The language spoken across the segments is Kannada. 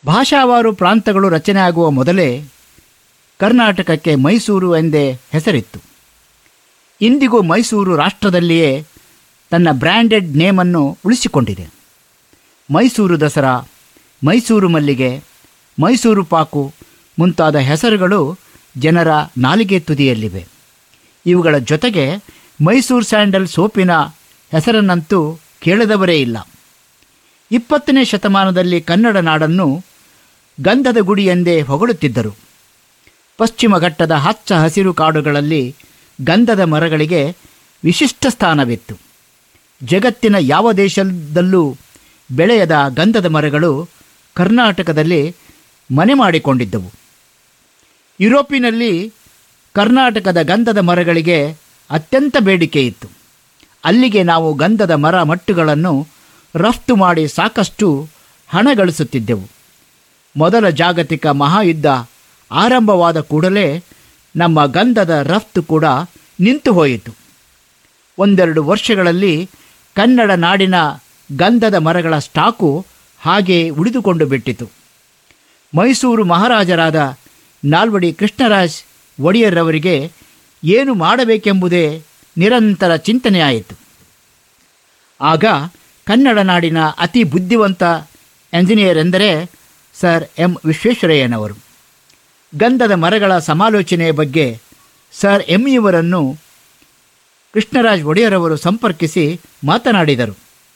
ಭಾಷಾವಾರು ಪ್ರಾಂತಗಳು ರಚನೆಯಾಗುವ ಮೊದಲೇ ಕರ್ನಾಟಕಕ್ಕೆ ಮೈಸೂರು ಎಂದೇ ಹೆಸರಿತ್ತು ಇಂದಿಗೂ ಮೈಸೂರು ರಾಷ್ಟ್ರದಲ್ಲಿಯೇ ತನ್ನ ಬ್ರ್ಯಾಂಡೆಡ್ ನೇಮನ್ನು ಉಳಿಸಿಕೊಂಡಿದೆ ಮೈಸೂರು ದಸರಾ ಮೈಸೂರು ಮಲ್ಲಿಗೆ ಮೈಸೂರು ಪಾಕು ಮುಂತಾದ ಹೆಸರುಗಳು ಜನರ ನಾಲಿಗೆ ತುದಿಯಲ್ಲಿವೆ ಇವುಗಳ ಜೊತೆಗೆ ಮೈಸೂರು ಸ್ಯಾಂಡಲ್ ಸೋಪಿನ ಹೆಸರನ್ನಂತೂ ಕೇಳದವರೇ ಇಲ್ಲ ಇಪ್ಪತ್ತನೇ ಶತಮಾನದಲ್ಲಿ ಕನ್ನಡ ನಾಡನ್ನು ಗಂಧದ ಗುಡಿ ಎಂದೇ ಹೊಗಳುತ್ತಿದ್ದರು ಪಶ್ಚಿಮ ಘಟ್ಟದ ಹಚ್ಚ ಹಸಿರು ಕಾಡುಗಳಲ್ಲಿ ಗಂಧದ ಮರಗಳಿಗೆ ವಿಶಿಷ್ಟ ಸ್ಥಾನವಿತ್ತು ಜಗತ್ತಿನ ಯಾವ ದೇಶದಲ್ಲೂ ಬೆಳೆಯದ ಗಂಧದ ಮರಗಳು ಕರ್ನಾಟಕದಲ್ಲಿ ಮನೆ ಮಾಡಿಕೊಂಡಿದ್ದವು ಯುರೋಪಿನಲ್ಲಿ ಕರ್ನಾಟಕದ ಗಂಧದ ಮರಗಳಿಗೆ ಅತ್ಯಂತ ಬೇಡಿಕೆ ಇತ್ತು ಅಲ್ಲಿಗೆ ನಾವು ಗಂಧದ ಮರ ಮಟ್ಟುಗಳನ್ನು ರಫ್ತು ಮಾಡಿ ಸಾಕಷ್ಟು ಹಣ ಗಳಿಸುತ್ತಿದ್ದೆವು ಮೊದಲ ಜಾಗತಿಕ ಮಹಾಯುದ್ಧ ಆರಂಭವಾದ ಕೂಡಲೇ ನಮ್ಮ ಗಂಧದ ರಫ್ತು ಕೂಡ ನಿಂತು ಹೋಯಿತು ಒಂದೆರಡು ವರ್ಷಗಳಲ್ಲಿ ಕನ್ನಡ ನಾಡಿನ ಗಂಧದ ಮರಗಳ ಸ್ಟಾಕು ಹಾಗೆ ಉಳಿದುಕೊಂಡು ಬಿಟ್ಟಿತು ಮೈಸೂರು ಮಹಾರಾಜರಾದ ನಾಲ್ವಡಿ ಕೃಷ್ಣರಾಜ್ ಒಡೆಯರ್ರವರಿಗೆ ಏನು ಮಾಡಬೇಕೆಂಬುದೇ ನಿರಂತರ ಚಿಂತನೆಯಾಯಿತು ಆಗ ಕನ್ನಡ ನಾಡಿನ ಅತಿ ಬುದ್ಧಿವಂತ ಎಂಜಿನಿಯರ್ ಎಂದರೆ ಸರ್ ಎಂ ವಿಶ್ವೇಶ್ವರಯ್ಯನವರು ಗಂಧದ ಮರಗಳ ಸಮಾಲೋಚನೆಯ ಬಗ್ಗೆ ಸರ್ ಎಂ ಇವರನ್ನು ಕೃಷ್ಣರಾಜ್ ಒಡೆಯರವರು ಸಂಪರ್ಕಿಸಿ ಮಾತನಾಡಿದರು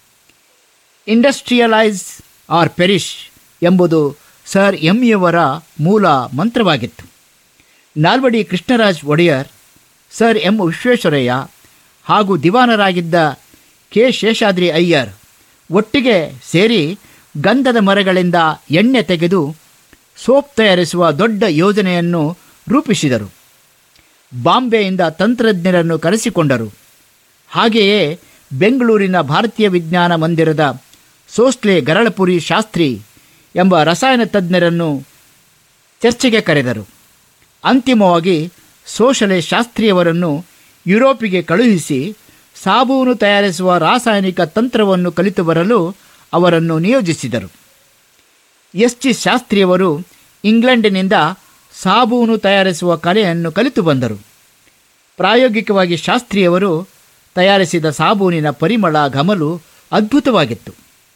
ಇಂಡಸ್ಟ್ರಿಯಲೈಸ್ ಆರ್ ಪೆರಿಶ್ ಎಂಬುದು ಸರ್ ಎಂ ಇವರ ಮೂಲ ಮಂತ್ರವಾಗಿತ್ತು ನಾಲ್ವಡಿ ಕೃಷ್ಣರಾಜ್ ಒಡೆಯರ್ ಸರ್ ಎಂ ವಿಶ್ವೇಶ್ವರಯ್ಯ ಹಾಗೂ ದಿವಾನರಾಗಿದ್ದ ಕೆ ಶೇಷಾದ್ರಿ ಅಯ್ಯರ್ ಒಟ್ಟಿಗೆ ಸೇರಿ ಗಂಧದ ಮರಗಳಿಂದ ಎಣ್ಣೆ ತೆಗೆದು ಸೋಪ್ ತಯಾರಿಸುವ ದೊಡ್ಡ ಯೋಜನೆಯನ್ನು ರೂಪಿಸಿದರು ಬಾಂಬೆಯಿಂದ ತಂತ್ರಜ್ಞರನ್ನು ಕರೆಸಿಕೊಂಡರು ಹಾಗೆಯೇ ಬೆಂಗಳೂರಿನ ಭಾರತೀಯ ವಿಜ್ಞಾನ ಮಂದಿರದ ಸೋಸ್ಲೆ ಗರಳಪುರಿ ಶಾಸ್ತ್ರಿ ಎಂಬ ರಸಾಯನ ತಜ್ಞರನ್ನು ಚರ್ಚೆಗೆ ಕರೆದರು ಅಂತಿಮವಾಗಿ ಸೋಶಲೆ ಶಾಸ್ತ್ರಿಯವರನ್ನು ಯುರೋಪಿಗೆ ಕಳುಹಿಸಿ ಸಾಬೂನು ತಯಾರಿಸುವ ರಾಸಾಯನಿಕ ತಂತ್ರವನ್ನು ಕಲಿತು ಬರಲು ಅವರನ್ನು ನಿಯೋಜಿಸಿದರು ಎಸ್ ಜಿ ಶಾಸ್ತ್ರಿಯವರು ಇಂಗ್ಲೆಂಡಿನಿಂದ ಸಾಬೂನು ತಯಾರಿಸುವ ಕಲೆಯನ್ನು ಕಲಿತು ಬಂದರು ಪ್ರಾಯೋಗಿಕವಾಗಿ ಶಾಸ್ತ್ರಿಯವರು ತಯಾರಿಸಿದ ಸಾಬೂನಿನ ಪರಿಮಳ ಘಮಲು ಅದ್ಭುತವಾಗಿತ್ತು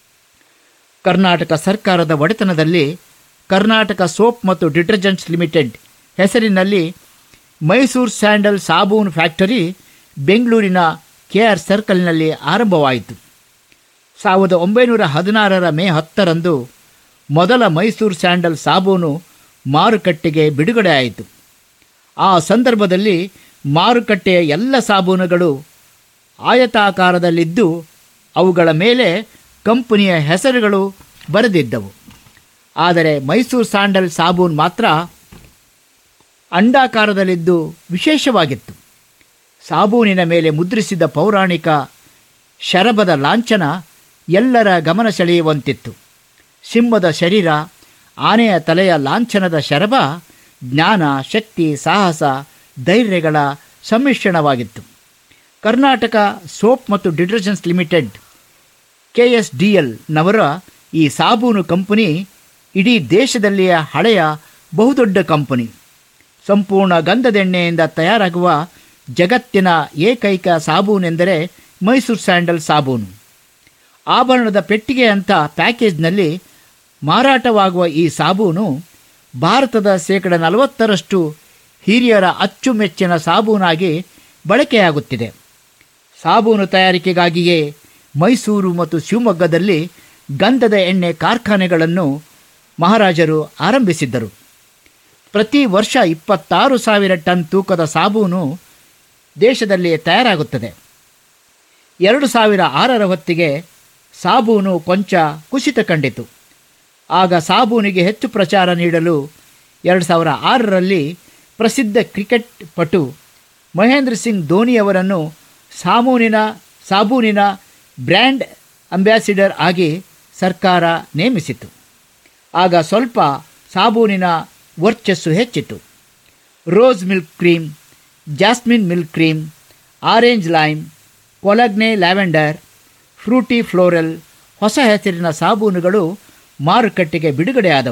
ಕರ್ನಾಟಕ ಸರ್ಕಾರದ ಒಡೆತನದಲ್ಲಿ ಕರ್ನಾಟಕ ಸೋಪ್ ಮತ್ತು ಡಿಟರ್ಜೆಂಟ್ಸ್ ಲಿಮಿಟೆಡ್ ಹೆಸರಿನಲ್ಲಿ ಮೈಸೂರು ಸ್ಯಾಂಡಲ್ ಸಾಬೂನು ಫ್ಯಾಕ್ಟರಿ ಬೆಂಗಳೂರಿನ ಕೆ ಆರ್ ಸರ್ಕಲ್ನಲ್ಲಿ ಆರಂಭವಾಯಿತು ಸಾವಿರದ ಒಂಬೈನೂರ ಹದಿನಾರರ ಮೇ ಹತ್ತರಂದು ಮೊದಲ ಮೈಸೂರು ಸ್ಯಾಂಡಲ್ ಸಾಬೂನು ಮಾರುಕಟ್ಟೆಗೆ ಬಿಡುಗಡೆಯಾಯಿತು ಆ ಸಂದರ್ಭದಲ್ಲಿ ಮಾರುಕಟ್ಟೆಯ ಎಲ್ಲ ಸಾಬೂನುಗಳು ಆಯತಾಕಾರದಲ್ಲಿದ್ದು ಅವುಗಳ ಮೇಲೆ ಕಂಪನಿಯ ಹೆಸರುಗಳು ಬರೆದಿದ್ದವು ಆದರೆ ಮೈಸೂರು ಸ್ಯಾಂಡಲ್ ಸಾಬೂನು ಮಾತ್ರ ಅಂಡಾಕಾರದಲ್ಲಿದ್ದು ವಿಶೇಷವಾಗಿತ್ತು ಸಾಬೂನಿನ ಮೇಲೆ ಮುದ್ರಿಸಿದ ಪೌರಾಣಿಕ ಶರಬದ ಲಾಂಛನ ಎಲ್ಲರ ಗಮನ ಸೆಳೆಯುವಂತಿತ್ತು ಸಿಂಹದ ಶರೀರ ಆನೆಯ ತಲೆಯ ಲಾಂಛನದ ಶರಬ ಜ್ಞಾನ ಶಕ್ತಿ ಸಾಹಸ ಧೈರ್ಯಗಳ ಸಮ್ಮಿಶ್ರಣವಾಗಿತ್ತು ಕರ್ನಾಟಕ ಸೋಪ್ ಮತ್ತು detergents limited K S D ಎಲ್ನವರ ಈ ಸಾಬೂನು ಕಂಪನಿ ಇಡೀ ದೇಶದಲ್ಲಿಯ ಹಳೆಯ ಬಹುದೊಡ್ಡ ಕಂಪನಿ ಸಂಪೂರ್ಣ ಗಂಧದೆಣ್ಣೆಯಿಂದ ತಯಾರಾಗುವ ಜಗತ್ತಿನ ಏಕೈಕ ಸಾಬೂನೆಂದರೆ ಮೈಸೂರು ಸ್ಯಾಂಡಲ್ ಸಾಬೂನು ಆಭರಣದ ಪೆಟ್ಟಿಗೆ ಅಂತ ಪ್ಯಾಕೇಜ್ನಲ್ಲಿ ಮಾರಾಟವಾಗುವ ಈ ಸಾಬೂನು ಭಾರತದ ಶೇಕಡ ನಲವತ್ತರಷ್ಟು ಹಿರಿಯರ ಅಚ್ಚುಮೆಚ್ಚಿನ ಸಾಬೂನಾಗಿ ಬಳಕೆಯಾಗುತ್ತಿದೆ ಸಾಬೂನು ತಯಾರಿಕೆಗಾಗಿಯೇ ಮೈಸೂರು ಮತ್ತು ಶಿವಮೊಗ್ಗದಲ್ಲಿ ಗಂಧದ ಎಣ್ಣೆ ಕಾರ್ಖಾನೆಗಳನ್ನು ಮಹಾರಾಜರು ಆರಂಭಿಸಿದ್ದರು ಪ್ರತಿ ವರ್ಷ ಇಪ್ಪತ್ತಾರು ಸಾವಿರ ಟನ್ ತೂಕದ ಸಾಬೂನು ದೇಶದಲ್ಲಿ ತಯಾರಾಗುತ್ತದೆ ಎರಡು ಸಾವಿರ ಆರರ ಹೊತ್ತಿಗೆ ಸಾಬೂನು ಕೊಂಚ ಕುಸಿತ ಕಂಡಿತು ಆಗ ಸಾಬೂನಿಗೆ ಹೆಚ್ಚು ಪ್ರಚಾರ ನೀಡಲು ಎರಡು ಸಾವಿರ ಆರರಲ್ಲಿ ಪ್ರಸಿದ್ಧ ಕ್ರಿಕೆಟ್ ಪಟು ಮಹೇಂದ್ರ ಸಿಂಗ್ ಧೋನಿಯವರನ್ನು ಸಾಬೂನಿನ ಸಾಬೂನಿನ ಬ್ರ್ಯಾಂಡ್ ಅಂಬ್ಯಾಸಿಡರ್ ಆಗಿ ಸರ್ಕಾರ ನೇಮಿಸಿತು ಆಗ ಸ್ವಲ್ಪ ಸಾಬೂನಿನ ವರ್ಚಸ್ಸು ಹೆಚ್ಚಿತು rose milk cream jasmine milk cream orange lime cologne lavender fruity floral ಹೊಸ ಹೆಸರಿನ ಸಾಬೂನುಗಳು ಮಾರುಕಟ್ಟೆಗೆ ಬಿಡುಗಡೆಯಾದವು